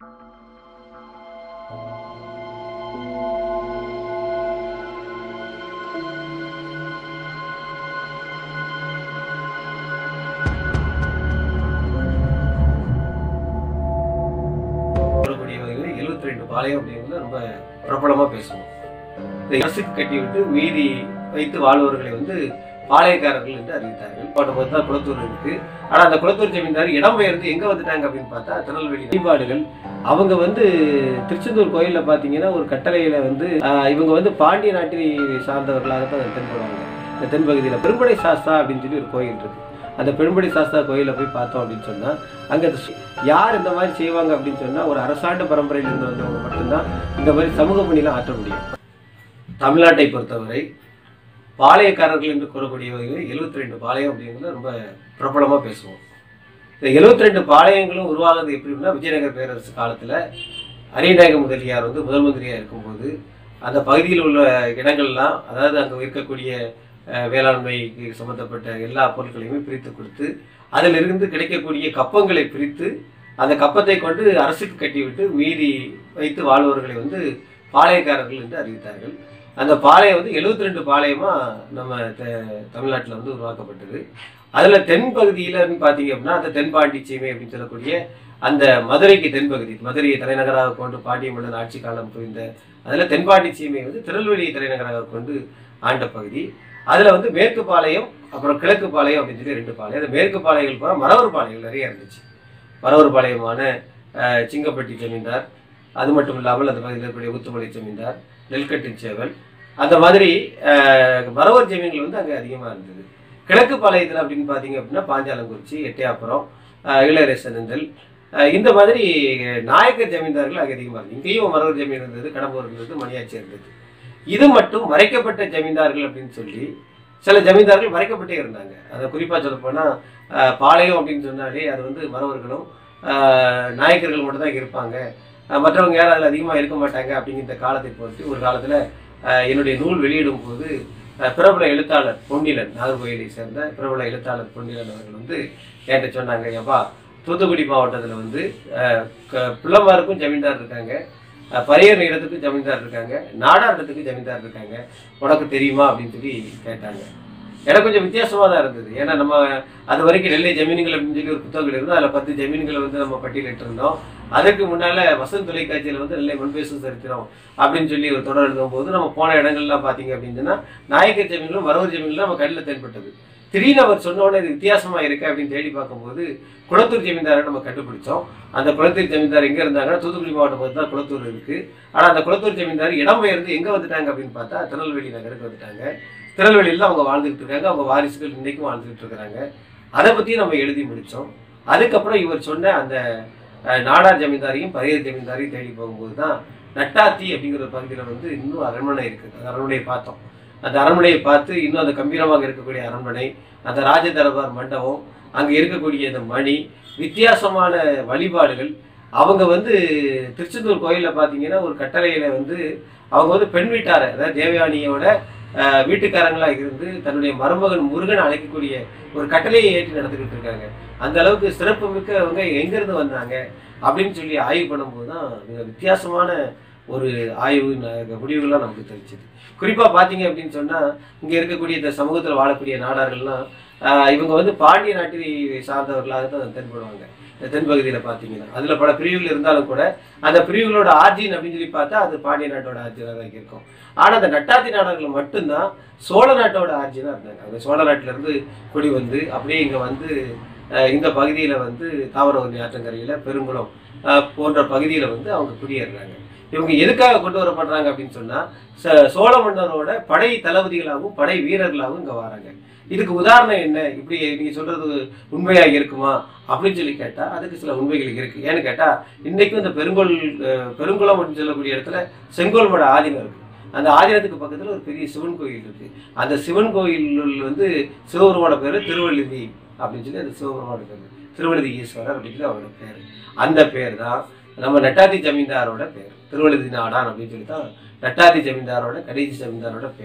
சொல்லக்கூடிய வகையில் எழுபத்தி ரெண்டு பாளையம் அப்படிங்கிறது ரொம்ப பிரபலமாக பேசுவோம் இந்த அரசுக்கு கட்டி விட்டு மீதி வைத்து வாழ்பவர்களை வந்து பாளையக்காரர்கள் என்று அறிவித்தார்கள் பாட்டம் பார்த்து தான் குளத்தூர் இருக்கு ஆனால் அந்த குளத்தூர் ஜமீன்தார் இடம் பெயர்ந்து எங்கே வந்துட்டாங்க அப்படின்னு பார்த்தா திருநெல்வேலி வழிபாடுகள் அவங்க வந்து திருச்செந்தூர் கோயிலில் பார்த்தீங்கன்னா ஒரு கட்டளையில் வந்து ஆஹ், இவங்க வந்து பாண்டிய நாட்டை சார்ந்தவர்களாக தான் தென்படுவாங்க இந்த தென்பகுதியில் பெரும்படை சாஸ்தா அப்படின்னு சொல்லி ஒரு கோயில் இருக்கு அந்த பெரும்படி சாஸ்தா கோயிலில் போய் பார்த்தோம் அப்படின்னு சொன்னால் அங்கே யார் இந்த மாதிரி செய்வாங்க அப்படின்னு சொன்னால் ஒரு அரசாண்டு பரம்பரையிலிருந்து வந்தவங்க மட்டும்தான் இந்த மாதிரி சமூக பணியெல்லாம் ஆற்ற முடியும் தமிழ்நாட்டை பொறுத்தவரை பாளையக்காரர்கள் என்று கூறக்கூடியவர்கள் எழுபத்தி ரெண்டு பாளையம் அப்படிங்கிறது ரொம்ப பிரபலமாக பேசுவோம் இந்த எழுபத்தி ரெண்டு பாளையங்களும் உருவாகுது எப்படின்னா விஜயநகர பேரரசு காலத்தில் அரியநாயக முதலியார் வந்து முதல் மந்திரியாக இருக்கும்போது அந்த பகுதியில் உள்ள இடங்கள்லாம் அதாவது அங்கே இருக்கக்கூடிய அஹ், வேளாண்மைக்கு சம்மந்தப்பட்ட எல்லா பொருட்களையுமே பிரித்து கொடுத்து அதிலிருந்து கிடைக்கக்கூடிய கப்பங்களை பிரித்து அந்த கப்பத்தை கொண்டு அரசுக்கு கட்டிவிட்டு மீதி வைத்து வாழ்பவர்களை வந்து பாளையக்காரர்கள் என்று அறிவித்தார்கள் அந்த பாளையம் வந்து 72 ரெண்டு பாளையமாக நம்ம தமிழ்நாட்டில் வந்து உருவாக்கப்பட்டது அதில் தென் பகுதியிலன்னு பார்த்தீங்க அப்படின்னா அந்த தென்பாண்டி சீமை அப்படின்னு சொல்லக்கூடிய அந்த மதுரைக்கு தென்பகுதி மதுரையை தலைநகராக கொண்டு பாண்டிய மன்னன் ஆட்சி காலம் புரிந்த அதில் தென்பாண்டி சீமை வந்து திருநெல்வேலியை தலைநகராக கொண்டு ஆண்ட பகுதி அதில் வந்து மேற்கு பாளையம் அப்புறம் கிழக்கு பாளையம் அப்படின்னு சொல்லி ரெண்டு பாளையம் அந்த மேற்கு பாளையங்கள் போகிற மரவர் பாளையங்கள் நிறைய இருந்துச்சு மரவர் பாளையமான அஹ், சிங்கப்பட்டி ஜமீன்தார் அது மட்டும் இல்லாமல் அந்த பகுதியில் இருக்கக்கூடிய ஊத்துமலை ஜமீன்தார் நெல்கட்டின் சேவல் அந்த மாதிரி அஹ், மரவர் ஜமீன்கள் வந்து அங்கே அதிகமாக இருந்தது கிழக்கு பாளையத்தில் அப்படின்னு பார்த்தீங்க அப்படின்னா பாஞ்சாலங்குறிச்சி எட்டயாப்புறம் அஹ், இளையரசனந்தல் அஹ், இந்த மாதிரி நாயக்கர் ஜமீன்தார்கள் அங்கே அதிகமாக இருந்தது இங்கேயும் மரவர் ஜமீன் இருந்தது கடம்பூர் இருந்தது மணியாச்சி இருந்தது இது மட்டும் மறைக்கப்பட்ட ஜமீன்தார்கள் அப்படின்னு சொல்லி சில ஜமீன்தார்கள் மறைக்கப்பட்டே இருந்தாங்க அதை குறிப்பாக சொல்லப்போனால் பாளையம் அப்படின்னு சொன்னாலே அது வந்து மறவர்களும் ஆஹ், நாயக்கர்கள் மட்டும் தான் இருப்பாங்க ஆஹ், மற்றவங்க யாரும் அதில் அதிகமாக இருக்க மாட்டாங்க அப்படிங்கிற காலத்தை பொறுத்து ஒரு காலத்தில் என்னுடைய நூல் வெளியிடும் போது ஆஹ், பிரபல எழுத்தாளர் பொன்னிலன் நாகர்கோயிலை சேர்ந்த பிரபல எழுத்தாளர் பொன்னிலன் அவர்கள் வந்து என்கிட்ட சொன்னாங்க ஏப்பா தூத்துக்குடி மாவட்டத்தில் வந்து ஆஹ், க- பிள்ளமாருக்கும் ஜமீன்தார் இருக்காங்க ஆஹ், பரையர் இடத்துக்கும் ஜமீன்தார் இருக்காங்க நாடார் இடத்துக்கு ஜமீன்தார் இருக்காங்க உனக்கு தெரியுமா அப்படின்னு சொல்லி கேட்டாங்க எனக்கு கொஞ்சம் வித்தியாசமாக தான் இருந்தது ஏன்னா நம்ம அது வரைக்கும் நெல்லை ஜமீன்கள் அப்படின்னு சொல்லி ஒரு புத்தகம் இருந்தது அதில் பத்து ஜமீன்களை வந்து நம்ம பட்டியலிட்டு இருந்தோம் அதற்கு முன்னால வசந்த் தொலைக்காட்சியில் வந்து நெல்லை மண்பேசும் சரித்திரம் அப்படின்னு சொல்லி ஒரு தொடர் எழுதும் போது நம்ம போன இடங்கள்லாம் பார்த்தீங்க அப்படின்னு சொன்னா நாயக்கர் ஜமீன்களும் வரவர் ஜமீன்களும் நம்ம கண்ணில் தென்பட்டது திடீர்னு அவர் சொன்ன உடனே இது வித்தியாசமா இருக்கு அப்படின்னு தேடி பார்க்கும்போது குளத்தூர் ஜமீன்தாரை நம்ம கண்டுபிடிச்சோம் அந்த குளத்தூர் ஜமீன்தார் எங்க இருந்தாங்கன்னா தூத்துக்குடி மாவட்டம் பார்த்து தான் குளத்தூர் இருக்கு ஆனா அந்த குளத்தூர் ஜமீன்தார் இடம் பெயர்ந்து எங்க வந்துட்டாங்க அப்படின்னு பார்த்தா திருநெல்வேலி நகருக்கு வந்துட்டாங்க திருநெல்வேலியில் அவங்க வாழ்ந்துகிட்டு இருக்காங்க அவங்க வாரிசுகள் இன்னைக்கும் வாழ்ந்துகிட்டு இருக்கிறாங்க அதை பத்தி நம்ம எழுதி முடிச்சோம் அதுக்கப்புறம் இவர் சொன்ன அந்த அஹ், நாடார் ஜமீன்தாரையும் பரையர் ஜமீன்தாரையும் தேடி போகும்போது தான் நட்டாத்தி அப்படிங்கிற பகுதியில் வந்து இன்னும் அரண்மனை இருக்குது அந்த அரண்மனையை பார்த்தோம் அந்த அரண்மனையை பார்த்து இன்னும் அந்த கம்பீரமாக இருக்கக்கூடிய அரண்மனை அந்த ராஜ தரபார் மண்டபம் அங்கே இருக்கக்கூடிய அந்த மணி வித்தியாசமான வழிபாடுகள் அவங்க வந்து திருச்செந்தூர் கோயிலில் பார்த்தீங்கன்னா ஒரு கட்டளையில் வந்து அவங்க வந்து பெண் வீட்டாரை அதாவது தேவயானியோட அஹ், வீட்டுக்காரங்களா இருந்து தன்னுடைய மருமகன் முருகன் அழைக்கக்கூடிய ஒரு கட்டளையை ஏற்றி நடந்துக்கிட்டு இருக்காங்க அந்த அளவுக்கு சிறப்பு மிக்கவங்க எங்கேருந்து வந்தாங்க அப்படின்னு சொல்லி ஆய்வு பண்ணும்போது தான் மிக வித்தியாசமான ஒரு ஆய்வு ந- முடிவுகள்லாம் நமக்கு தெரிஞ்சுது குறிப்பாக பார்த்தீங்க அப்படின்னு சொன்னால் இங்கே இருக்கக்கூடிய இந்த சமூகத்தில் வாழக்கூடிய நாடார்கள்லாம் ஆஹ், இவங்க வந்து பாண்டிய நாட்டை சார்ந்தவர்களாக தான் தென்படுவாங்க இந்த தென்பகுதியில் பார்த்தீங்கன்னா அதில் பல பிரிவுகள் இருந்தாலும் கூட அந்த பிரிவுகளோட ஆர்ஜின் அப்படின்னு சொல்லி பார்த்தா அது பாண்டிய நாட்டோட ஆர்ஜினாக தான் இருக்கும் ஆனால் அந்த நட்டாத்தி நாடகங்கள் மட்டும்தான் சோழ நாட்டோட ஆர்ஜினாக இருந்தாங்க அவங்க சோழ நாட்டிலேருந்து குடி வந்து அப்படியே இங்கே வந்து ஆஹ், இந்த பகுதியில் வந்து தாமிரபரணி ஆற்றங்கரையில் பெருங்குளம் ஆஹ், போன்ற பகுதியில் வந்து அவங்க குடியேறுறாங்க இவங்க எதுக்காக கொண்டு வரப்படுறாங்க அப்படின்னு சொன்னால் ச- சோழ மன்னரோட படை தளபதிகளாகவும் படை வீரர்களாகவும் இங்கே வராங்க இதுக்கு உதாரணம் என்ன இப்படி நீங்கள் சொல்கிறது உண்மையாக இருக்குமா அப்படின்னு சொல்லி கேட்டால் அதுக்கு சில உண்மைகள் இருக்குது ஏன்னு கேட்டால் இன்றைக்கும் இந்த பெருங்கோல் அஹ், பெருங்குளம் அப்படின்னு சொல்லக்கூடிய இடத்துல செங்கோல் மட ஆதீனம் இருக்குது அந்த ஆதீனத்துக்கு பக்கத்தில் ஒரு பெரிய சிவன் கோயில் இருக்குது அந்த சிவன் கோயில் வந்து சிவபெருமானோட பேர் திருவள்ளுதி அப்படின்னு சொல்லி அந்த சிவபெருமானோட பேர் திருவள்ளுதி ஈஸ்வரர் அப்படின்னு சொல்லி அவரோட பேர் அந்த பேர் தான் நம்ம நட்டாத்தி ஜமீன்தாரோட பேர் திருவள்ளுதி நாடான் அப்படின்னு சொல்லி தான் நட்டாத்தி ஜமீன்தாரோட கடைசி ஜமீன்தாரோட பேர்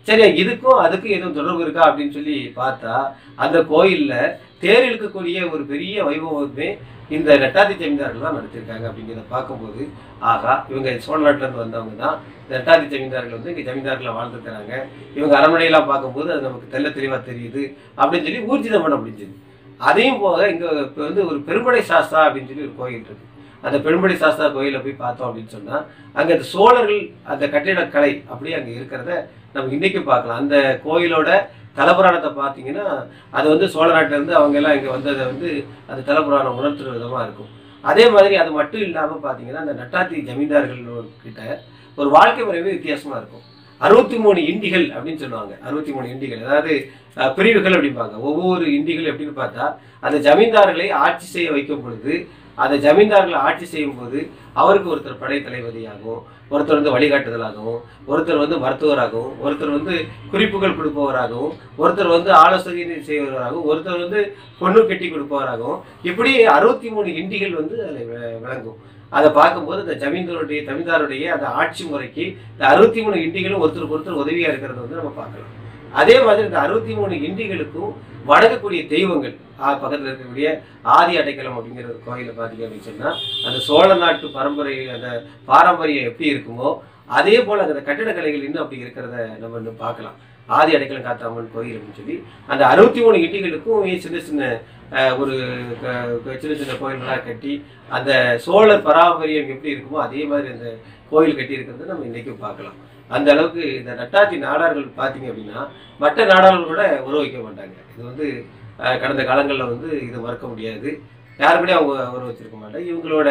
சரி இதுக்கும் அதுக்கும் எதுவும் தொடர்பு இருக்கா அப்படின்னு சொல்லி பார்த்தா அந்த கோயில்ல தேர் இழுக்கக்கூடிய ஒரு பெரிய வைபவமே இந்த ரெட்டாதி ஜமீன்தார்கள் தான் நடத்தியிருக்காங்க அப்படிங்கிறத பார்க்கும்போது ஆகா இவங்க சோழ நாட்டுல இருந்து வந்தவங்க தான் இந்த ரெட்டாதி ஜமீன்தார்கள் வந்து இங்க ஜமீன்தார்களை வாழ்ந்துருக்கிறாங்க இவங்க அரண்மனையெல்லாம் பார்க்கும்போது அது நமக்கு தெள்ள தெளிவா தெரியுது அப்படின்னு சொல்லி ஊர்ஜிதம் பண்ண முடிஞ்சது அதையும் போக இங்க இப்போ வந்து ஒரு பெரும்படை சாஸ்தா அப்படின்னு சொல்லி ஒரு கோயில் இருக்கு அந்த பெரும்படை சாஸ்தா கோயிலை போய் பார்த்தோம் அப்படின்னு சொன்னா அங்க அந்த சோழர்கள் அந்த கட்டிடக்கலை அப்படியே அங்க இருக்கிறத நம்ம இன்னைக்கும் பார்க்கலாம் அந்த கோயிலோட தலபுராணத்தை பார்த்தீங்கன்னா அது வந்து சோழ நாட்டுல இருந்து அவங்க எல்லாம் இங்க வந்ததை வந்து அந்த தலபுராணம் உணர்த்துற விதமா இருக்கும் அதே மாதிரி அது மட்டும் இல்லாம பார்த்தீங்கன்னா அந்த நட்டாத்தி ஜமீன்தார்கள் கிட்ட ஒரு வாழ்க்கை முறையே வித்தியாசமா இருக்கும் அறுபத்தி மூணு இண்டிகள் அப்படின்னு சொல்லுவாங்க அறுபத்தி மூணு இண்டிகள் அதாவது அஹ், பிரிவுகள் அப்படிம்பாங்க ஒவ்வொரு இண்டிகள் எப்படின்னு பார்த்தா அந்த ஜமீன்தார்களை ஆட்சி செய்ய வைக்கும் பொழுது அந்த ஜமீன்தார்களை ஆட்சி செய்யும் போது அவருக்கு ஒருத்தர் படை தளபதியாகவும் ஒருத்தர் வந்து வழிகாட்டுதலாகவும் ஒருத்தர் வந்து மருத்துவராகவும் ஒருத்தர் வந்து குறிப்புகள் கொடுப்பவராகவும் ஒருத்தர் வந்து ஆலோசனை செய்வராகவும் ஒருத்தர் வந்து பொண்ணு கட்டி கொடுப்பவராகவும் இப்படி அறுபத்தி மூணு இண்டிகள் வந்து அதில் வி- விளங்கும் அதை பார்க்கும்போது இந்த ஜமீன்தாருடைய ஜமீன்தாருடைய அந்த ஆட்சி முறைக்கு இந்த அறுபத்தி மூணு இண்டிகளும் ஒருத்தருக்கு ஒருத்தர் உதவியா இருக்கிறத வந்து நம்ம பார்க்கலாம் அதே மாதிரி இந்த அறுபத்தி மூணு இண்டிகளுக்கும் வணங்கக்கூடிய தெய்வங்கள் ஆ, பக்கத்துல இருக்கக்கூடிய ஆதி அடைக்கலம் அப்படிங்கிற ஒரு கோயிலை பார்த்தீங்க அப்படின்னு சொன்னா அந்த சோழ நாட்டு பரம்பரை அந்த பாரம்பரியம் எப்படி இருக்குமோ அதே போல அந்த கட்டிடக்கலைகள் இன்னும் அப்படி இருக்கிறத நம்ம இன்னும் பார்க்கலாம் ஆதி அடைக்கலம் காத்தாமன் கோயில் அப்படின்னு சொல்லி அந்த அறுபத்தி மூணு இண்டிகளுக்கும் சின்ன சின்ன அஹ், ஒரு க- க- சின்ன சின்ன கோயில்களாக கட்டி அந்த சோழர் பராமரியம் எப்படி இருக்குமோ அதே மாதிரி அந்த கோயில் கட்டி இருக்கிறத நம்ம இன்னைக்கும் பார்க்கலாம் அந்த அளவுக்கு இந்த நட்டாத்தி நாடார்கள் பார்த்தீங்க அப்படின்னா மற்ற நாடார்கள் கூட உறவு வைக்க மாட்டாங்க இது வந்து அஹ், கடந்த காலங்களில் வந்து இது மறக்க முடியாது யாருக்கூடயும் அவங்க உறவு வச்சிருக்க மாட்டாங்க இவங்களோட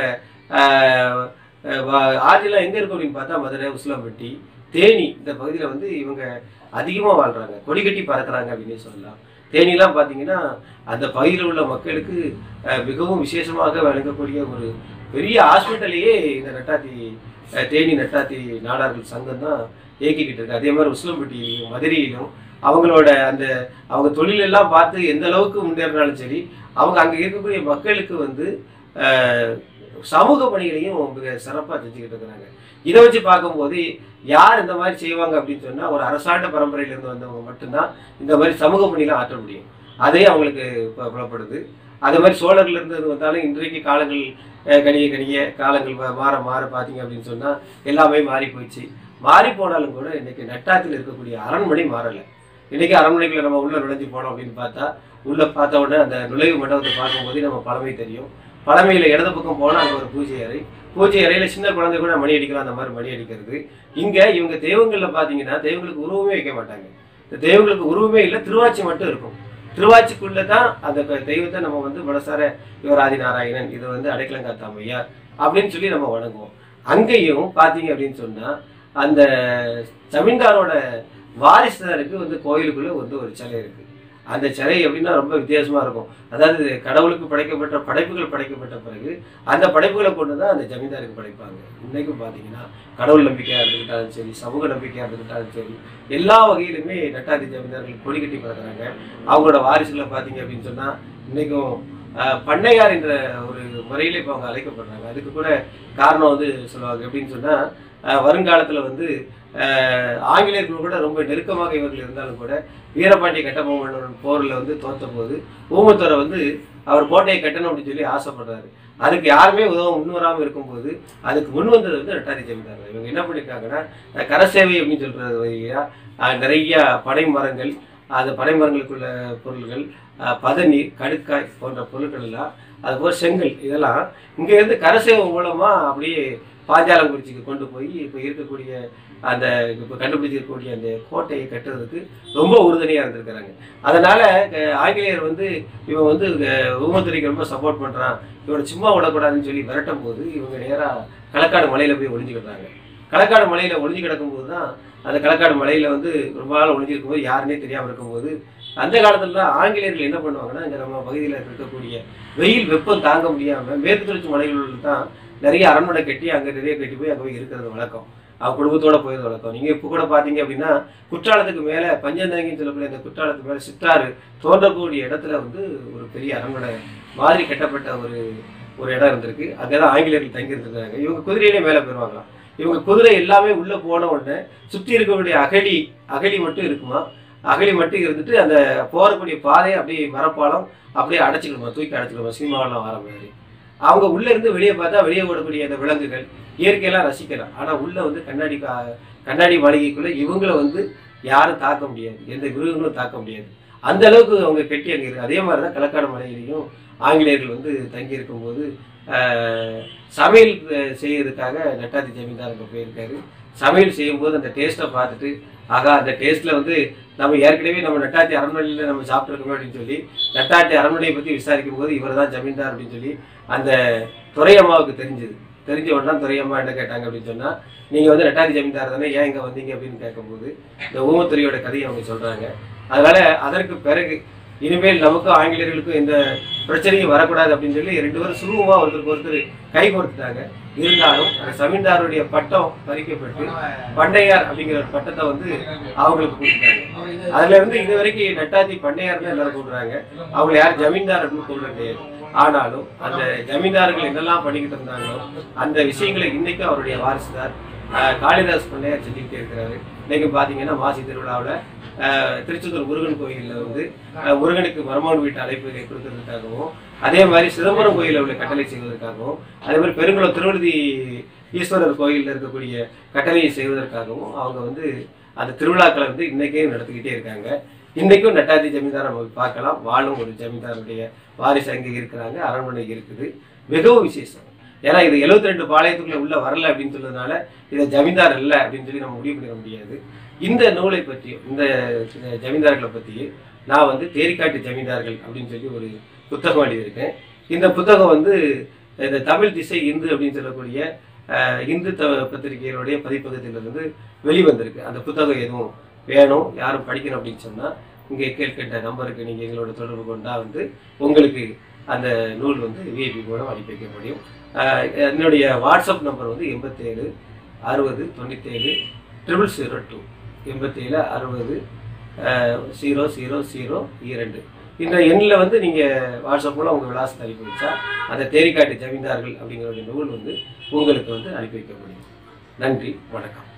அஹ், அஹ், வா- ஆதிலாம் எங்கே இருக்கும் அப்படின்னு பார்த்தா மதுரை உசிலம்பட்டி தேனி இந்த பகுதியில் வந்து இவங்க அதிகமாக வாழ்கிறாங்க கொடி கட்டி பறக்குறாங்க அப்படின்னு சொல்லலாம் தேனிலாம் பார்த்தீங்கன்னா அந்த பகுதியில் உள்ள மக்களுக்கு அஹ், மிகவும் விசேஷமாக வழங்கக்கூடிய ஒரு பெரிய ஹாஸ்பிட்டலையே இந்த நட்டாத்தி அஹ், தேனி நட்டாத்தி நாடார்கள் சங்கம் தான் இயக்கிக்கிட்டு இருக்கு அதே மாதிரி உசிலம்பட்டியிலும் மதுரையிலும் அவங்களோட அந்த அவங்க தொழிலெல்லாம் பார்த்து எந்த அளவுக்கு முன்னேறினாலும் சரி அவங்க அங்கே இருக்கக்கூடிய மக்களுக்கு வந்து அஹ், சமூக பணிகளையும் மிக சிறப்பாக செஞ்சுக்கிட்டு இருக்கிறாங்க இதை வச்சு பார்க்கும்போது யார் இந்த மாதிரி செய்வாங்க அப்படின்னு சொன்னால் ஒரு அரசாண்ட பரம்பரையிலேருந்து வந்தவங்க மட்டும்தான் இந்த மாதிரி சமூக பணிலாம் ஆற்ற முடியும் அதே அவங்களுக்கு பு- புலப்படுது அதே மாதிரி சோழர்ல இருந்து வந்தாலும் இன்றைக்கு காலங்கள் அஹ், கணிய கணிய காலங்கள் மா- மாற மாற பார்த்தீங்க அப்படின்னு சொன்னால் எல்லாமே மாறி போயிடுச்சு மாறி போனாலும் கூட இன்னைக்கு நட்டாத்தில் இருக்கக்கூடிய அரண்மனை மாறலை இன்னைக்கு அரண்மனைக்குள்ள நம்ம உள்ள நுழைஞ்சு போனோம் அப்படின்னு பார்த்தா உள்ள பார்த்த உடனே அந்த நுழைவு மண்டபத்தை பார்க்கும்போது நம்ம பழமை தெரியும் பழமையில இடது பக்கம் போனால் அங்கே ஒரு பூஜை அறை பூஜை அறையில சின்ன குழந்தை கூட மணி அடிக்கலாம் அந்த மாதிரி மணி அடிக்கிறது இங்க இவங்க தெய்வங்கள்ல பாத்தீங்கன்னா தெய்வங்களுக்கு உருவமே வைக்க மாட்டாங்க இந்த தெய்வங்களுக்கு உருவமே இல்லை திருவாச்சி மட்டும் இருக்கும் திருவாச்சிக்குள்ள தான் அந்த க- தெய்வத்தை நம்ம வந்து மனசார இவர் ஆதி நாராயணன் இது வந்து அடைக்கலங்காத்தாமையார் அப்படின்னு சொல்லி நம்ம வணங்குவோம் அங்கேயும் பாத்தீங்க அப்படின்னு சொன்னா அந்த ஜமீன்தாரோட வாரிசுதாருக்கு வந்து கோயிலுக்குள்ள வந்து ஒரு சிலை இருக்கு அந்த சிலை எப்படின்னா ரொம்ப வித்தியாசமா இருக்கும் அதாவது கடவுளுக்கு படைக்கப்பட்ட படைப்புகள் படைக்கப்பட்ட பிறகு அந்த படைப்புகளை கொண்டு தான் அந்த ஜமீன்தாருக்கு படைப்பாங்க இன்னைக்கும் பார்த்தீங்கன்னா கடவுள் நம்பிக்கையாக இருந்துக்கிட்டாலும் சரி சமூக நம்பிக்கையாக இருந்துக்கிட்டாலும் சரி எல்லா வகையிலுமே நட்டாதி ஜமீன்தார்கள் கொடி கட்டி பறக்குறாங்க அவங்களோட வாரிசுகளை பார்த்தீங்க அப்படின்னு சொன்னால் இன்னைக்கும் ஆஹ், பண்ணையார் என்ற ஒரு முறையில் இப்போ அவங்க அழைக்கப்படுறாங்க அதுக்கு கூட காரணம் வந்து சொல்லுவாங்க எப்படின்னு சொன்னால் வருங்காலத்தில் வந்து ஆஹ், ஆங்கிலேயர்கள் கூட ரொம்ப நெருக்கமாக இவர்கள் இருந்தாலும் கூட வீரபாண்டிய கட்டபொம்மன் போரில் வந்து தோத்த போது ஊமத்துறை வந்து அவர் கோட்டையை கட்டணும் அப்படின்னு சொல்லி ஆசைப்படுறாரு அதுக்கு யாருமே உதவ முன் வராமல் இருக்கும்போது அதுக்கு முன் வந்தது வந்து ரெட்டாரி ஜமீன்தார் இவங்க என்ன பண்ணியிருக்காங்கன்னா அஹ் கரசேவை அப்படின்னு சொல்றது வழியா அஹ் நிறைய பனை மரங்கள் அந்த பனை மரங்களுக்குள்ள பொருள்கள் அஹ் பதநீர் கடுக்காய் போன்ற பொருட்கள் எல்லாம் அதுபோல் செங்கல் இதெல்லாம் இங்கேருந்து கரசேவை மூலமாக அப்படியே பாஞ்சாலங்குறிச்சிக்கு கொண்டு போய் இப்போ இருக்கக்கூடிய அந்த இப்போ கண்டுபிடிச்சிருக்கக்கூடிய அந்த கோட்டையை கட்டுறதுக்கு ரொம்ப உறுதுணையாக இருந்திருக்கிறாங்க அதனால அஹ், ஆங்கிலேயர் வந்து இவன் வந்து அஹ், ஊமத்துறைக்கு ரொம்ப சப்போர்ட் பண்ணுறான் இவனை சும்மா விடக்கூடாதுன்னு சொல்லி விரட்டும் போது இவங்க நேராக களக்காடு மலையில் போய் ஒளிஞ்சுக்கிட்டாங்க களக்காடு மலையில் ஒளிஞ்சு கிடக்கும்போது தான் அந்த களக்காடு மலையில் வந்து ரொம்ப நாள் ஒளிஞ்சிருக்கும் போது யாருன்னே தெரியாமல் இருக்கும்போது அந்த காலத்துல ஆங்கிலேயர்கள் என்ன பண்ணுவாங்கன்னா இங்கே நம்ம பகுதியில் இருக்கக்கூடிய வெயில் வெப்பம் தாங்க முடியாமல் மேற்கு தொடர்ச்சி மலைகளில் தான் நிறைய அரண்மனை கட்டி அங்கே நிறைய கட்டி போய் அங்கே போய் இருக்கிறது வழக்கம் அவங்க குடும்பத்தோட போயிருந்த வழக்கம் நீங்கள் இப்போ கூட பார்த்தீங்க அப்படின்னா குற்றாலத்துக்கு மேலே பஞ்சந்தாங்கின்னு சொல்லக்கூடிய அந்த குற்றாலத்துக்கு மேலே சிற்றாறு தோன்றக்கூடிய இடத்துல வந்து ஒரு பெரிய அரண்மனை மாதிரி கட்டப்பட்ட ஒரு ஒரு இடம் இருந்திருக்கு அங்கே தான் ஆங்கிலேயர்கள் தங்கி இருந்திருக்காங்க இவங்க குதிரையிலே மேலே போயிருவாங்களாம் இவங்க குதிரை எல்லாமே உள்ள போன உடனே சுற்றி இருக்கக்கூடிய அகழி அகழி மட்டும் இருக்குமா அகழி மட்டும் இருந்துட்டு அந்த போறக்கூடிய பாதையை அப்படியே மரப்பாலம் அப்படியே அடைச்சிக்கணுமா தூக்கி அடைச்சிக்கணுமா சினிமாவெல்லாம் வர மாதிரி அவங்க உள்ள இருந்து வெளியே பார்த்தா வெளியே ஓடக்கூடிய அந்த விலங்குகள் இயற்கையெல்லாம் ரசிக்கலாம் ஆனா உள்ள வந்து கண்ணாடி கா- கண்ணாடி மாளிகைக்குள்ள இவங்களை வந்து யாரும் தாக்க முடியாது எந்த மிருகங்களும் தாக்க முடியாது அந்த அளவுக்கு அவங்க கெட்டி அங்கே இருக்கு அதே மாதிரி தான் களக்காடு மலையிலையும் ஆங்கிலேயர்கள் வந்து தங்கி இருக்கும்போது ஆஹ், சமையல் அஹ், செய்யறதுக்காக நட்டாத்தி ஜமீன்தார் அங்கே போயிருக்காரு சமையல் செய்யும்போது அந்த டேஸ்ட்டை பார்த்துட்டு ஆகா அந்த டேஸ்ட்டில் வந்து நம்ம ஏற்கனவே நம்ம நட்டாத்தி அரண்மனையில் நம்ம சாப்பிட்ருக்கோம் அப்படின்னு சொல்லி நட்டாத்தி அரண்மனையை பற்றி விசாரிக்கும் போது இவர் தான் ஜமீன்தார் அப்படின்னு சொல்லி அந்த துரையம்மாவுக்கு தெரிஞ்சது தெரிஞ்ச உடனே தான் துரையம்மா என்ன கேட்டாங்க அப்படின்னு சொன்னால் நீங்கள் வந்து நட்டாத்தி ஜமீன்தார் தானே ஏன் இங்கே வந்தீங்க அப்படின்னு கேட்கும்போது இந்த ஊமத்துறையோட கதையை அவங்க சொல்கிறாங்க அதனால அதற்கு பிறகு இனிமேல் நமக்கும் ஆங்கிலேயர்களுக்கும் எந்த பிரச்சனையும் வரக்கூடாது அப்படின்னு சொல்லி ரெண்டு பேரும் சுலூகமா ஒருத்தருக்கு ஒருத்தர் கை கொடுத்துட்டாங்க இருந்தாலும் அந்த ஜமீன்தாருடைய பட்டம் பறிக்கப்பட்டு பண்டையார் அப்படிங்கிற ஒரு பட்டத்தை வந்து அவங்களுக்கு கொடுத்துட்டாங்க அதுல இருந்து இது வரைக்கும் நட்டாத்தி பண்ணையார் தான் எல்லாரும் கூப்பிடுறாங்க அவங்க யார் ஜமீன்தார் அப்படின்னு கூப்பிட கிடையாது ஆனாலும் அந்த ஜமீன்தார்கள் என்னெல்லாம் பண்ணிக்கிட்டு இருந்தாங்களோ அந்த விஷயங்களை இன்னைக்கும் அவருடைய வாரிசுதார் ஆஹ், காளிதாஸ் பண்ணையார் செஞ்சுக்கிட்டே இருக்கிறாரு இன்னைக்கு பாத்தீங்கன்னா மாசி திருவிழாவில் திருச்செந்தூர் முருகன் கோயிலில் வந்து ஆஹ், முருகனுக்கு மரமான் வீட்டு அழைப்பு கொடுக்கறதுக்காகவும் அதே மாதிரி சிதம்பரம் கோயிலில் உள்ள கட்டளை செய்வதற்காகவும் அதே மாதிரி பெருங்குளம் திருவழுதி ஈஸ்வரர் கோயிலில் இருக்கக்கூடிய கட்டளையை செய்வதற்காகவும் அவங்க வந்து அந்த திருவிழாக்களை வந்து இன்னைக்கே நடத்திக்கிட்டே இருக்காங்க இன்னைக்கும் நட்டாத்தி ஜமீன்தார் நம்ம பார்க்கலாம் வாழும் ஒரு ஜமீன்தாருடைய வாரிசு அங்கே இருக்கிறாங்க அரண்மனை இருக்குது மிகவும் விசேஷம் ஏன்னா இது 72 ரெண்டு பாளையத்துக்குள்ள உள்ள வரல அப்படின்னு சொல்றதுனால இதை ஜமீன்தார் இல்லை அப்படின்னு சொல்லி நம்ம முடிவு பண்ணிட முடியாது இந்த நூலை பற்றியும் இந்த இந்த ஜமீன்தார்களை பற்றி நான் வந்து தேரிக்காட்டு ஜமீன்தார்கள் அப்படின்னு சொல்லி ஒரு புத்தகம் எழுதியிருக்கேன் இந்த புத்தகம் வந்து இந்த தமிழ் திசை இந்து அப்படின்னு சொல்லக்கூடிய அஹ், இந்து த பத்திரிகைகளுடைய பதிப்பகத்திலிருந்து வெளிவந்திருக்கு அந்த புத்தகம் எதுவும் வேணும் யாரும் படிக்கணும் அப்படின்னு சொன்னால் இங்கே கேட்கின்ற நம்பருக்கு நீங்கள் எங்களோட தொடர்பு கொண்டா வந்து உங்களுக்கு அந்த நூல் வந்து விஐபி மூலம் அனுப்பி வைக்க முடியும் அஹ், என்னுடைய வாட்ஸ்அப் நம்பர் வந்து எண்பத்தேழு அறுபது தொண்ணூற்றேழு ட்ரிபிள் ஜீரோ டூ எண்பத்தேழு அறுபது ஜீரோ ஜீரோ ஜீரோ இரண்டு இந்த எண்ணில் வந்து நீங்கள் வாட்ஸ்அப் மூலம் உங்கள் விலாசத்தை அனுப்பி வச்சா அந்த தேரிக்காட்டு ஜமீன்தார்கள் அப்படிங்கிற ஒரு நூல் வந்து உங்களுக்கு வந்து அனுப்பி வைக்க முடியும் நன்றி வணக்கம்